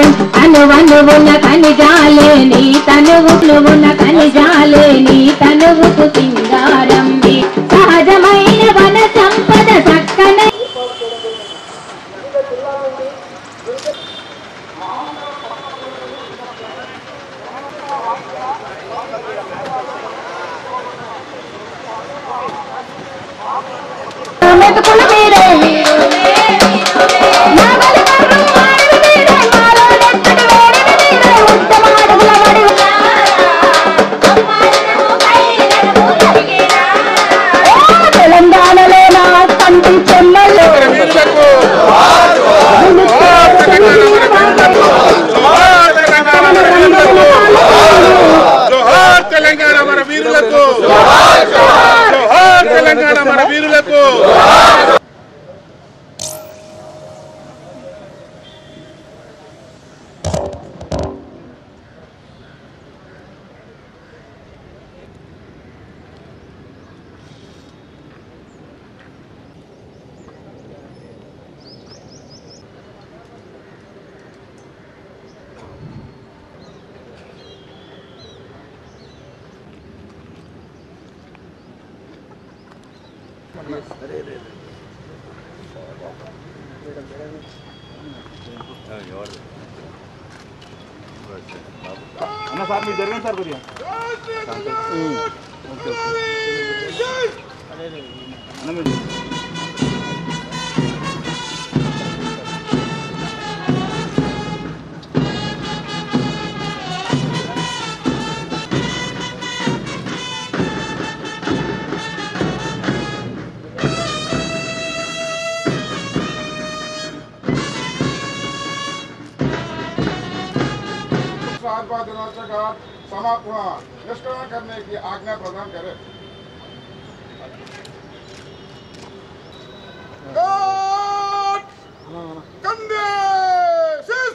అనువనువున ఖనిజాలే నీ తనువున ఖనిజాలే నీ తనువుకు సింగారం నీ సహజమైన వన సంపద చక్కన మెతుకుల మీరే నాగలి కర్రు మాడవి మీరే మాలో నెత్తడి వేడివి మీరే ఉత్తమ అడుగుల వడివి ఓ తెలంగాణలో నా కంటి చెమ్మలు జోహార్ తెలంగాణ మన వీరులకు జోహార్ తెలంగాణ మన వీరులకు అన్న సార్ మీరు జరిగింది సార్ కొద్దిగా అన్న మీరు स्वाद दिनाचा काळ समाप्त हुआ निष्करण करने की आज्ञा प्रदान करे कंदे शीश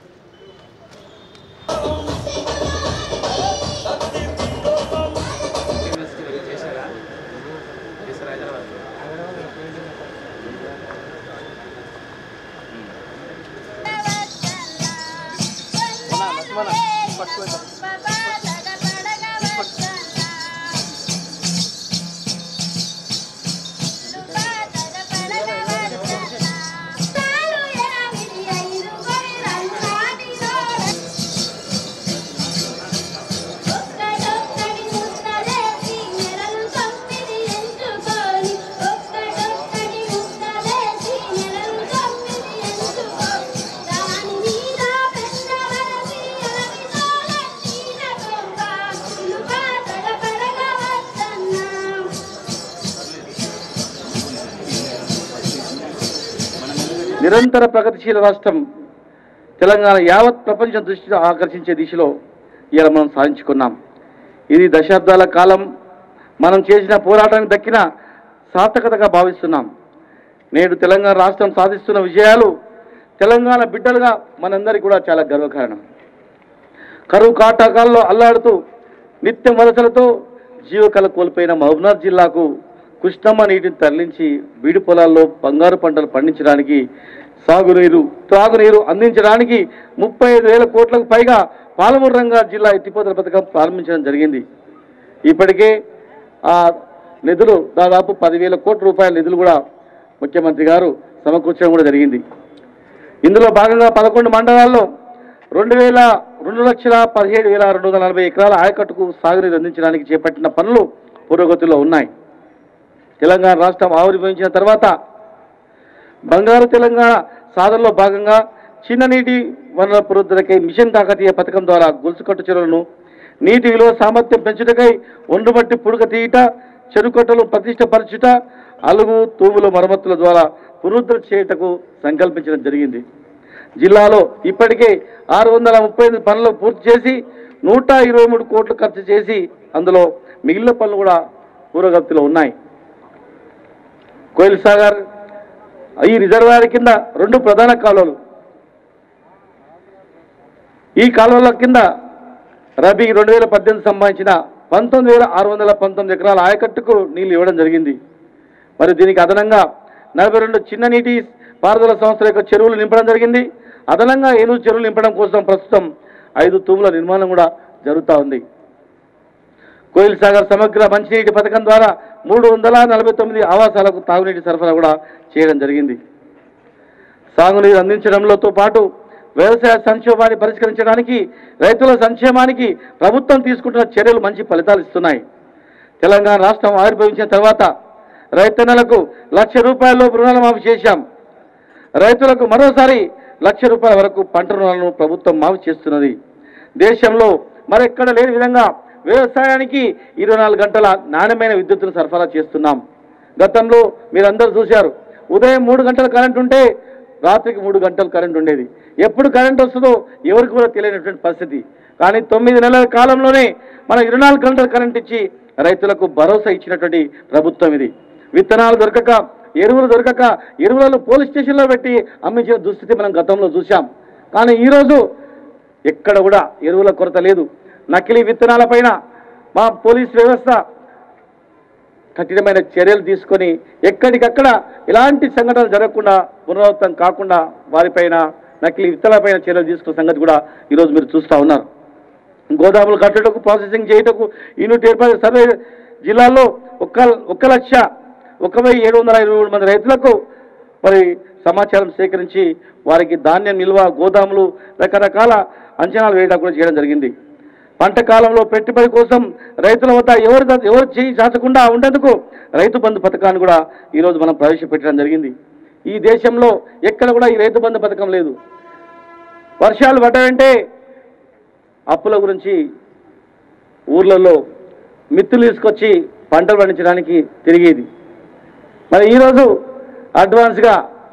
నిరంతర ప్రగతిశీల రాష్ట్రం తెలంగాణ యావత్ ప్రపంచ దృష్టిని ఆకర్షించే దిశలో ఇలా మనం సాధించుకున్నాం ఇది దశాబ్దాల కాలం మనం చేసిన పోరాటానికి దక్కిన సార్థకతగా భావిస్తున్నాం నేడు తెలంగాణ రాష్ట్రం సాధిస్తున్న విజయాలు తెలంగాణ బిడ్డలుగా మనందరికీ కూడా చాలా గర్వకారణం కరువు కాటకాల్లో అల్లాడుతూ నిత్యం వలసలతో జీవకళ కోల్పోయిన మహబూబ్నాథ్ జిల్లాకు కృష్ణమ్మ నీటిని తరలించి బీడు పొలాల్లో బంగారు పంటలు పండించడానికి సాగునీరు త్రాగునీరు అందించడానికి ముప్పై ఐదు వేల కోట్లకు పైగా పాలమూరు రంగారెడ్డి జిల్లా ఎత్తిపోతల పథకం ప్రారంభించడం జరిగింది ఇప్పటికే ఆ నిధులు దాదాపు పదివేల కోట్ల రూపాయల నిధులు కూడా ముఖ్యమంత్రి గారు సమకూర్చడం కూడా జరిగింది ఇందులో భాగంగా పదకొండు మండలాల్లో రెండు వేల రెండు లక్షల పదిహేడు వేల రెండు వందల నలభై ఎకరాల ఆయకట్టుకు సాగునీరు అందించడానికి చేపట్టిన పనులు పురోగతిలో ఉన్నాయి తెలంగాణ రాష్ట్రం ఆవిర్భవించిన తర్వాత బంగారు తెలంగాణ సాధనలో భాగంగా చిన్న నీటి వనరుల పురోద్ధరణకై మిషన్ కాకతీయ పథకం ద్వారా గొలుసుకట్టు చెరువులను నీటి విలువ సామర్థ్యం పెంచుటకై ఒండ్రుమట్టి పుడక తీయట చెరుకట్టలు ప్రతిష్టపరచుట అలుగు తూముల మరమ్మతుల ద్వారా పునరుద్ధరణ చేయుటకు సంకల్పించడం జరిగింది జిల్లాలో ఇప్పటికే ఆరు వందల ముప్పై ఎనిమిది పనులు పూర్తి చేసి నూట ఇరవై మూడు కోట్లు ఖర్చు చేసి అందులో మిగిలిన పనులు కూడా పురోగతిలో ఉన్నాయి కోయిల్ సాగర్ ఈ రిజర్వాయర్ కింద రెండు ప్రధాన కాలువలు ఈ కాలువల కింద రబీ రెండు వేల పద్దెనిమిది సంబంధించిన పంతొమ్మిది వేల ఆరు వందల పంతొమ్మిది ఎకరాల ఆయకట్టుకు నీళ్లు ఇవ్వడం జరిగింది మరి దీనికి అదనంగా నలభై రెండు చిన్న నీటి పారుదల సంస్థల యొక్క చెరువులు నింపడం జరిగింది అదనంగా ఏలూరు చెరువులు నింపడం కోసం ప్రస్తుతం ఐదు తూముల నిర్మాణం కూడా జరుగుతూ ఉంది కోయిల్ సాగర్ సమగ్ర మంచినీటి పథకం ద్వారా మూడు వందల నలభై తొమ్మిది ఆవాసాలకు తాగునీటి సరఫరా కూడా చేయడం జరిగింది సాగునీరు అందించడంలోతో పాటు వ్యవసాయ సంక్షోభాన్ని పరిష్కరించడానికి రైతుల సంక్షేమానికి ప్రభుత్వం తీసుకుంటున్న చర్యలు మంచి ఫలితాలు ఇస్తున్నాయి తెలంగాణ రాష్ట్రం ఆవిర్భవించిన తర్వాత రైతన్నలకు లక్ష రూపాయల్లో రుణాలు మాఫీ చేశాం రైతులకు మరోసారి లక్ష రూపాయల వరకు పంట రుణాలను ప్రభుత్వం మాఫీ చేస్తున్నది దేశంలో మరెక్కడ లేని విధంగా వ్యవసాయానికి ఇరవై నాలుగు గంటల నాణ్యమైన విద్యుత్తును సరఫరా చేస్తున్నాం గతంలో మీరందరూ చూశారు ఉదయం మూడు గంటల కరెంట్ ఉంటే రాత్రికి మూడు గంటలు కరెంట్ ఉండేది ఎప్పుడు కరెంట్ వస్తుందో ఎవరికి కూడా తెలియనటువంటి పరిస్థితి కానీ తొమ్మిది నెలల కాలంలోనే మన ఇరవై నాలుగు గంటల కరెంట్ ఇచ్చి రైతులకు భరోసా ఇచ్చినటువంటి ప్రభుత్వం ఇది విత్తనాలు దొరకక ఎరువులు దొరకక ఎరువులను పోలీస్ స్టేషన్లో పెట్టి అమ్మించిన దుస్థితి మనం గతంలో చూశాం కానీ ఈరోజు ఎక్కడ కూడా ఎరువుల కొరత లేదు నకిలీ విత్తనాలపైన మా పోలీస్ వ్యవస్థ కఠినమైన చర్యలు తీసుకొని ఎక్కడికక్కడ ఎలాంటి సంఘటనలు జరగకుండా పునరావృతం కాకుండా వారిపైన నకిలీ విత్తనాలపైన చర్యలు తీసుకున్న సంగతి కూడా ఈరోజు మీరు చూస్తూ ఉన్నారు గోదాములు కట్టడకు ప్రాసెసింగ్ చేయటకు యూనిట్ ఏర్పాటు సర్వే జిల్లాలో ఒక్క ఒక్క లక్ష ఒక వెయ్యి ఏడు వందల ఇరవై మూడు మంది రైతులకు మరి సమాచారం సేకరించి వారికి ధాన్యం నిల్వ గోదాములు రకరకాల అంచనాలు వేయడం కూడా చేయడం జరిగింది పంట కాలంలో పెట్టుబడి కోసం రైతుల వద్ద ఎవరు ఎవరు చేయి చాచకుండా ఉండేందుకు రైతు బంధు పథకాన్ని కూడా ఈరోజు మనం ప్రవేశపెట్టడం జరిగింది ఈ దేశంలో ఎక్కడ కూడా ఈ రైతు బంధు పథకం లేదు వర్షాలు పడ్డాయంటే అప్పుల గురించి ఊర్లలో మిత్తులు తీసుకొచ్చి పంటలు పండించడానికి తిరిగేది మరి ఈరోజు అడ్వాన్స్గా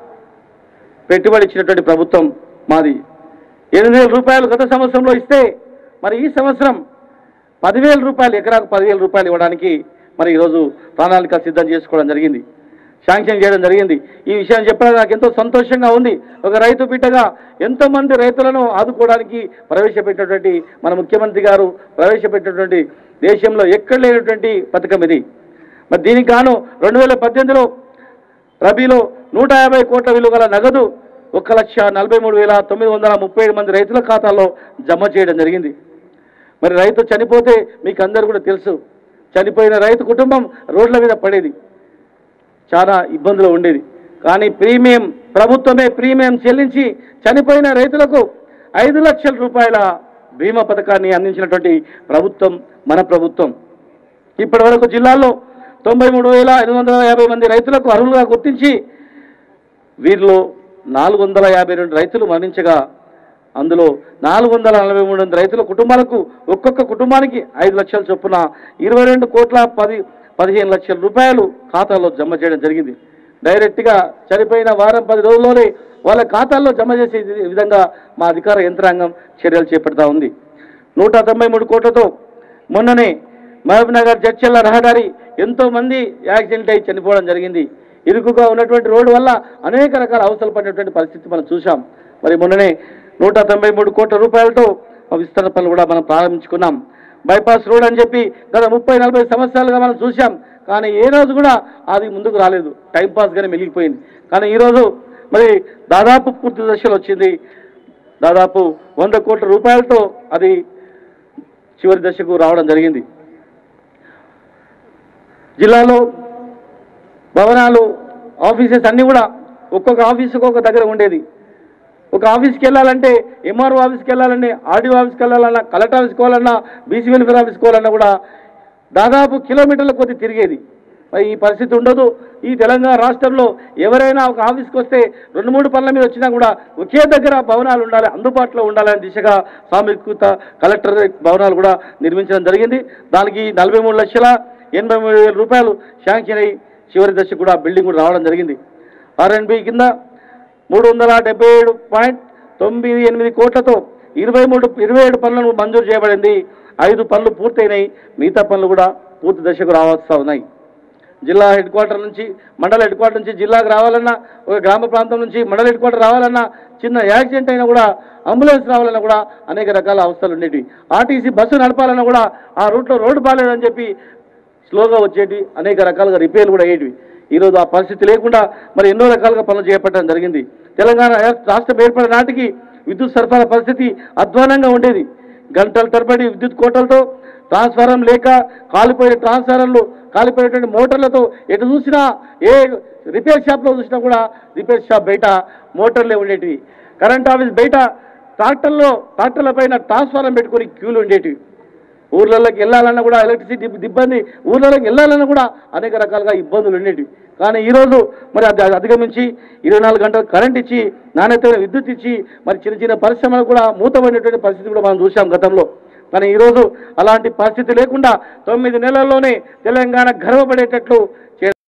పెట్టుబడి ఇచ్చినటువంటి ప్రభుత్వం మాది ఎనిమిది వేల రూపాయలు గత సంవత్సరంలో ఇస్తే మరి ఈ సంవత్సరం పదివేల రూపాయలు ఎకరాకు పదివేల రూపాయలు ఇవ్వడానికి మరి ఈరోజు ప్రణాళిక సిద్ధం చేసుకోవడం జరిగింది శాంక్షన్ చేయడం జరిగింది ఈ విషయాన్ని చెప్పడం నాకు ఎంతో సంతోషంగా ఉంది ఒక రైతు బిడ్డగా ఎంతో మంది రైతులను ఆదుకోవడానికి ప్రవేశపెట్టినటువంటి మన ముఖ్యమంత్రి గారు ప్రవేశపెట్టినటువంటి దేశంలో ఎక్కడ లేనటువంటి పథకం ఇది మరి దీనికి గాను రెండు వేల పద్దెనిమిదిలో రబీలో నూట యాభై కోట్ల విలువ గల నగదు ఒక లక్ష నలభై మూడు వేల తొమ్మిది వందల ముప్పై ఏడు మంది రైతుల ఖాతాల్లో జమ చేయడం జరిగింది మరి రైతు చనిపోతే మీకు అందరు కూడా తెలుసు చనిపోయిన రైతు కుటుంబం రోడ్ల మీద పడేది చాలా ఇబ్బందులు ఉండేది కానీ ప్రీమియం ప్రభుత్వమే ప్రీమియం చెల్లించి చనిపోయిన రైతులకు ఐదు లక్షల రూపాయల బీమా పథకాన్ని అందించినటువంటి ప్రభుత్వం మన ప్రభుత్వం ఇప్పటి వరకు జిల్లాలో తొంభై మూడు వేల ఐదు వందల యాభై మంది రైతులకు అర్హులుగా గుర్తించి వీరిలో నాలుగు వందల యాభై రెండు రైతులు మరణించగా అందులో నాలుగు వందల నలభై మూడు మంది రైతుల కుటుంబాలకు ఒక్కొక్క కుటుంబానికి ఐదు లక్షల చొప్పున ఇరవై రెండు కోట్ల పది పదిహేను లక్షల రూపాయలు ఖాతాలో జమ చేయడం జరిగింది డైరెక్ట్గా చనిపోయిన వారం పది రోజుల్లోనే వాళ్ళ ఖాతాల్లో జమ చేసే విధంగా మా అధికార యంత్రాంగం చర్యలు చేపడతా ఉంది నూట తొంభై మూడు కోట్లతో మొన్ననే మహబూబ్ నగర్ జడ్చెల్ల రహదారి ఎంతో మంది యాక్సిడెంట్ అయి చనిపోవడం జరిగింది ఇరుకుగా ఉన్నటువంటి రోడ్డు వల్ల అనేక రకాల అవసరాలు పడినటువంటి పరిస్థితి మనం చూసాం మరి మొన్ననే నూట తొంభై మూడు కోట్ల రూపాయలతో ఆ విస్తరణ పనులు కూడా మనం ప్రారంభించుకున్నాం బైపాస్ రోడ్ అని చెప్పి గత ముప్పై నలభై సంవత్సరాలుగా మనం చూసాం కానీ ఏ రోజు కూడా అది ముందుకు రాలేదు టైం పాస్గానే మిగిలిపోయింది కానీ ఈరోజు మరి దాదాపు పూర్తి దశలో వచ్చింది దాదాపు వంద కోట్ల రూపాయలతో అది చివరి దశకు రావడం జరిగింది జిల్లాలో భవనాలు ఆఫీసెస్ అన్నీ కూడా ఒక్కొక్క ఆఫీసుకు ఒక దగ్గర ఉండేది ఒక ఆఫీస్కి వెళ్ళాలంటే ఎంఆర్ఓ ఆఫీస్కి వెళ్ళాలంటే ఆర్డీఓ ఆఫీస్కి వెళ్ళాలన్నా కలెక్టర్ ఆఫీస్కి పోవాలన్నా బీసీ వెల్ఫేర్ ఆఫీస్కి పోవాలన్నా కూడా దాదాపు కిలోమీటర్ల కొద్ది తిరిగేది మరి ఈ పరిస్థితి ఉండదు ఈ తెలంగాణ రాష్ట్రంలో ఎవరైనా ఒక ఆఫీస్కి వస్తే రెండు మూడు పనుల మీద వచ్చినా కూడా ఒకే దగ్గర భవనాలు ఉండాలి అందుబాటులో ఉండాలనే దిశగా సామీకృత కలెక్టర్ భవనాలు కూడా నిర్మించడం జరిగింది దానికి నలభై మూడు లక్షల ఎనభై మూడు వేల రూపాయలు శాంక్షన్ అయ్యి చివరి దశ కూడా బిల్డింగ్ కూడా రావడం జరిగింది ఆర్ఎన్బి కింద మూడు వందల డెబ్బై ఏడు పాయింట్ తొమ్మిది ఎనిమిది కోట్లతో ఇరవై మూడు ఇరవై ఏడు పనులను మంజూరు చేయబడింది ఐదు పనులు పూర్తయినాయి మిగతా పనులు కూడా పూర్తి దశకు రావాల్సి ఉన్నాయి జిల్లా హెడ్ క్వార్టర్ నుంచి మండల హెడ్ క్వార్టర్ నుంచి జిల్లాకు రావాలన్నా ఒక గ్రామ ప్రాంతం నుంచి మండల హెడ్ క్వార్టర్ రావాలన్నా చిన్న యాక్సిడెంట్ అయినా కూడా అంబులెన్స్ రావాలన్నా కూడా అనేక రకాల అవస్థలు ఉండేవి ఆర్టీసీ బస్సు నడపాలన్నా కూడా ఆ రూట్లో రోడ్డు బాగాలేదని చెప్పి స్లోగా వచ్చేటి అనేక రకాలుగా రిపేర్లు కూడా అయ్యేటివి ఈరోజు ఆ పరిస్థితి లేకుండా మరి ఎన్నో రకాలుగా పనులు చేపట్టడం జరిగింది తెలంగాణ రాష్ట్రం ఏర్పడిన నాటికి విద్యుత్ సరఫరా పరిస్థితి అధ్వానంగా ఉండేది గంటల తరబడి విద్యుత్ కోటలతో ట్రాన్స్ఫారం లేక కాలిపోయిన ట్రాన్స్ఫారంలు కాలిపోయినటువంటి మోటార్లతో ఎటు చూసినా ఏ రిపేర్ షాప్లో చూసినా కూడా రిపేర్ షాప్ బయట మోటార్లే ఉండేటివి కరెంట్ ఆఫీస్ బయట ట్రాక్టర్లో ట్రాక్టర్ల పైన ట్రాన్స్ఫారం పెట్టుకొని క్యూలు ఉండేటివి ఊర్లలోకి వెళ్ళాలన్నా కూడా ఎలక్ట్రిసిటీ ఇబ్బంది ఊర్లలోకి వెళ్ళాలన్నా కూడా అనేక రకాలుగా ఇబ్బందులు ఉండేటివి కానీ ఈరోజు మరి అది అది అధిగమించి ఇరవై నాలుగు గంటలు కరెంట్ ఇచ్చి నాణ్యతమైన విద్యుత్ ఇచ్చి మరి చిన్న చిన్న పరిశ్రమలు కూడా మూతపడినటువంటి పరిస్థితి కూడా మనం చూసాం గతంలో కానీ ఈరోజు అలాంటి పరిస్థితి లేకుండా తొమ్మిది నెలల్లోనే తెలంగాణ గర్వపడేటట్లు